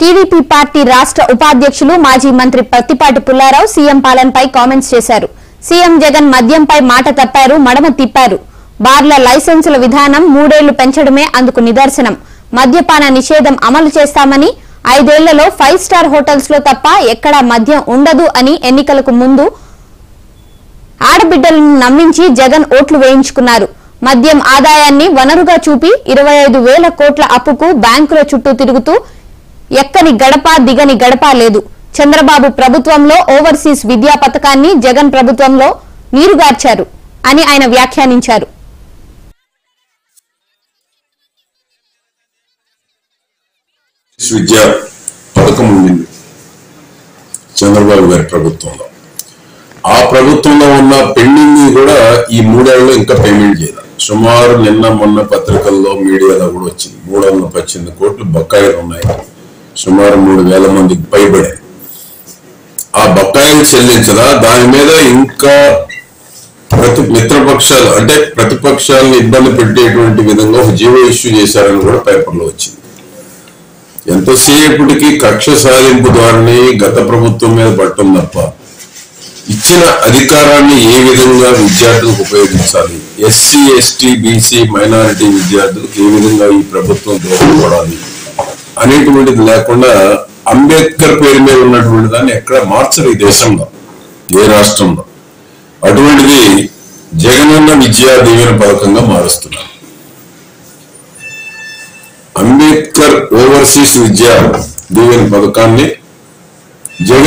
TDP party రాష్ట్ర ఉపాధ్యక్షులు మాజీ మంత్రి పత్తిపాటి పుల్లారావు సీఎం పాలనపై కామెంట్స్ చేశారు సీఎం జగన్ మద్యంపై మాట తప్పారు మడమ తిప్పారు బార్ల లైసెన్సుల విధానం మూడేళ్లు పెంచడమే అందుకు నిదర్శనం మద్యపాన నిషేధం అమలు చేస్తామని ఐదేళ్లలో ఫైవ్ స్టార్ హోటల్స్ లో తప్ప ఎక్కడా మద్యం ఉండదు అని ఎన్నికలకు ముందు ఆడబిడ్డలను నమ్మించి జగన్ ఓట్లు వేయించుకున్నారు మద్యం ఆదాయాన్ని వనరుగా చూపి ఇరవై ఐదు వేల కోట్ల అప్పుకు బ్యాంకుల చుట్టూ తిరుగుతూ ఎక్కని గడప దిగని గడప లేదు చంద్రబాబు ప్రభుత్వంలో ఓవర్సీస్ విద్యా పథకాన్ని జగన్ ప్రభుత్వంలో నీరుగార్చారు అని ఆయన వ్యాఖ్యానించారు విద్యా పథకం ఉండింది చంద్రబాబు గారి ప్రభుత్వంలో ఆ ప్రభుత్వంలో ఉన్న పెండింగ్ కూడా ఈ మూడేళ్ళు ఇంకా పేమెంట్ చేయాలి సుమారు నిన్న మొన్న పత్రికల్లో మీడియాలో కూడా వచ్చింది మూడు వందల పద్దెనిమిది కోట్లు బకాయిలు ఉన్నాయి సుమారు మూడు వేల మందికి పైబడే ఆ బకాయిలు చెల్లించదా దాని మీద ఇంకా ప్రతి మిత్రపక్షాలు అంటే ప్రతిపక్షాలను ఇబ్బంది పెట్టేటువంటి విధంగా ఒక జీవో ఇష్యూ చేశారని కూడా పేపర్లో వచ్చింది ఎంతసేపటికి కక్ష సాధింపు ద్వారానే గత ప్రభుత్వం మీద పట్టం తప్ప ఇచ్చిన అధికారాన్ని ఏ విధంగా విద్యార్థులకు ఉపయోగించాలి ఎస్సీ ఎస్టీ బీసీ మైనారిటీ విద్యార్థులకు ఏ విధంగా ఈ ప్రభుత్వం దోహదపడాలి అనేటువంటిది లేకుండా అంబేద్కర్ పేరు మీద ఉన్నటువంటి దాన్ని ఎక్కడ మార్చరు ఈ దేశంలో ఏ రాష్ట్రంలో అటువంటిది జగనన్న విద్యా దీవెన పథకంగా మారుస్తున్నారు అంబేద్కర్ ఓవర్సీస్ విద్యా దీవెన పథకాన్ని జగన్